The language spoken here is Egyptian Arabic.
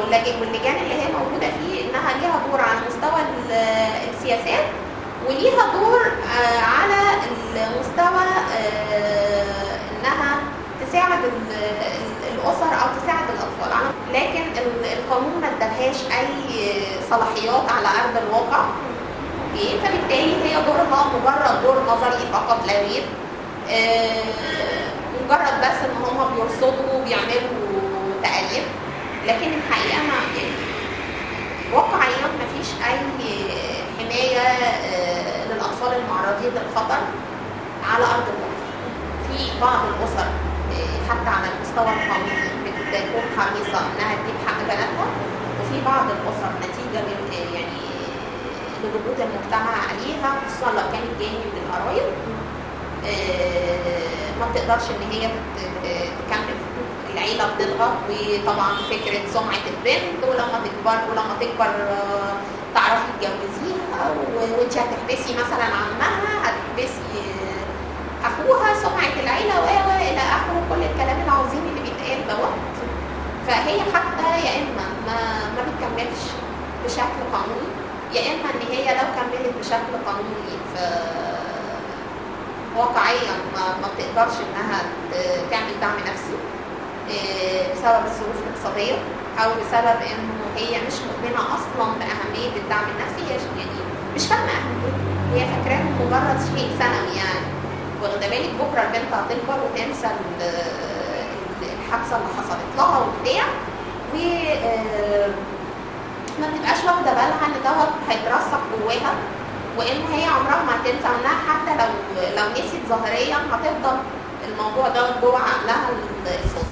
واللج- واللجان اللي هي موجوده فيه انها ليها دور على مستوى ال- السياسات وليها دور آه، على المستوى آه، انها تساعد ال- ال- الاسر او تساعد الاطفال على- لكن ال- القانون ما ادالهاش اي صلاحيات على ارض الواقع اوكي فبالتالي هي دورها مجرد دور نظري فقط لا غير آه، مجرد بس ان هم بيرصدوا بيعملوا تقارير لكن الحقيقه ما يعني واقعيا ما فيش اي حمايه آه، للاطفال المعرضين للخطر على ارض الواقع في بعض الاسر آه، حتى على المستوى القانوني بتكون حريصه انها تجيب حق بناتها وفي بعض الاسر نتيجه من يعني لضغوط المجتمع عليها خصوصا لو كانت جايه من القرايب آه، ما بتقدرش ان هي ت- ت- تكمل العيله بتضغط وطبعا فكره سمعه البنت ولما تكبر ولما تكبر آه، تعرفي تجوزيها و- وانت هتحبسي مثلا عمها هتحبسي آه، اخوها سمعه العيله و و الى اخره كل الكلام العظيم اللي بيتقال دوت فهي حتى يا اما ما ما بتكملش بشكل قانوني يا اما ان هي لو كملت بشكل قانوني ف واقعيا ما, ما بتقدرش انها ت- تعمل دعم نفسي إيه، بسبب الظروف الاقتصاديه او بسبب انه هي مش مؤمنه اصلا باهميه الدعم النفسي هي ش- يعني مش فاهمه اهميته هي فاكراه إنه مجرد شيء ثانوي يعني واخده بالك بكره البنت هتكبر وتنسى ال- ال- الحادثه اللي حصلت لها وبتاع و آه، ما بتبقاش واخده بالها ان دوت هيترسخ جواها وان هي عمرها ما هتنسى انها حتى لو لو نسيت ظاهريا هتفضل الموضوع ده جوه عقلها الفوضى